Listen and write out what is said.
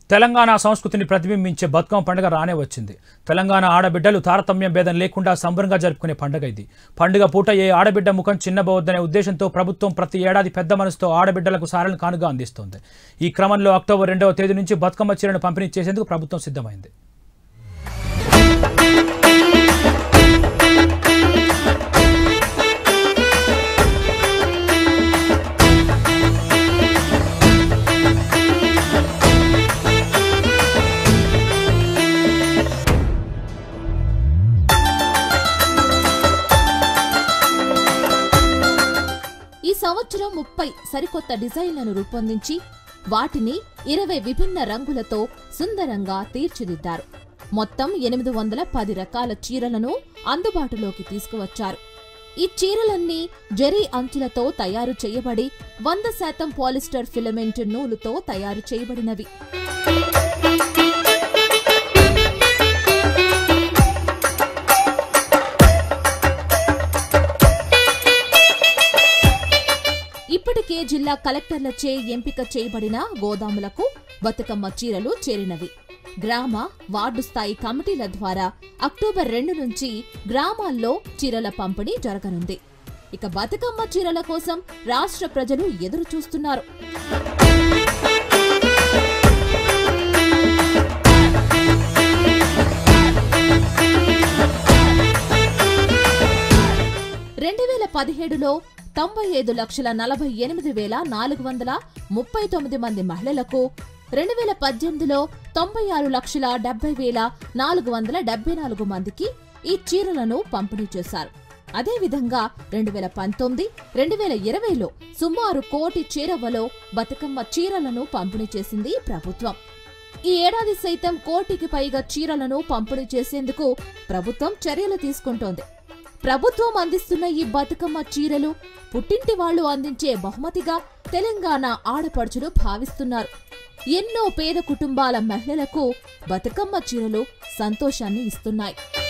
తెలంగాణ సంస్కృతిని ప్రతిబింబించే బతుకమ్మ పండుగ రానే వచ్చింది తెలంగాణ ఆడబిడ్డలు తారతమ్యం భేదం లేకుండా సంబరంగా జరుపుకునే పండుగ ఇది పండుగ పూట ఏ ఆడబిడ్డ ముఖం చిన్నబోవద్దనే ఉద్దేశంతో ప్రభుత్వం ప్రతి ఏడాది పెద్ద మనసుతో ఆడబిడ్డలకు సారలను కానుగా అందిస్తోంది ఈ క్రమంలో అక్టోబర్ రెండవ తేదీ నుంచి బతుకమ్మ చీరను పంపిణీ చేసేందుకు ప్రభుత్వం సిద్ధమైంది ఈ సంవత్సరం ముప్పై సరికొత్త డిజైన్లను రూపొందించి వాటిని ఇరవై విభిన్న రంగులతో సుందరంగా తీర్చిదిద్దారు మొత్తం ఎనిమిది వందల పది రకాల చీరలను అందుబాటులోకి తీసుకువచ్చారు ఈ చీరలన్నీ జరీ అంచులతో తయారు చేయబడి వంద శాతం పాలిస్టర్ ఫిలమెంట్ నూలుతో తయారు చేయబడినవి ఇప్పటికే జిల్లా కలెక్టర్లచే ఎంపిక చేయబడిన గోదాములకు బతుకమ్మ చీరలు చేరినవి గ్రామ వార్డు స్థాయి కమిటీల ద్వారా అక్టోబర్ రెండు నుంచి గ్రామాల్లో చీరల పంపిణీ జరగనుంది ఇక బతుకమ్మ చీరల కోసం రాష్ట్ర ప్రజలు ఎదురు చూస్తున్నారు రెండు వేల పదిహేడులో తొంభై ఐదు లక్షల నలభై ఎనిమిది వేల నాలుగు వందల ముప్పై తొమ్మిది మంది మహిళలకు రెండు వేల పద్దెనిమిదిలో తొంభై ఆరు లక్షల డెబ్బై వేల నాలుగు వందల డెబ్బై నాలుగు మందికి ఈ చీరలను పంపిణీ చేశారు అదేవిధంగా రెండు వేల పంతొమ్మిది రెండు వేల ఇరవైలో సుమారు కోటి చీరవలో బతుకమ్మ చీరలను పంపిణీ చేసింది ప్రభుత్వం ఈ ఏడాది సైతం కోటికి పైగా చీరలను పంపిణీ చేసేందుకు ప్రభుత్వం చర్యలు తీసుకుంటోంది ప్రభుత్వం అందిస్తున్న ఈ బతుకమ్మ చీరలు పుట్టింటి వాళ్ళు అందించే బహుమతిగా తెలంగాణ ఆడపడుచులు భావిస్తున్నారు ఎన్నో పేద కుటుంబాల మహిళలకు బతుకమ్మ చీరలు సంతోషాన్ని ఇస్తున్నాయి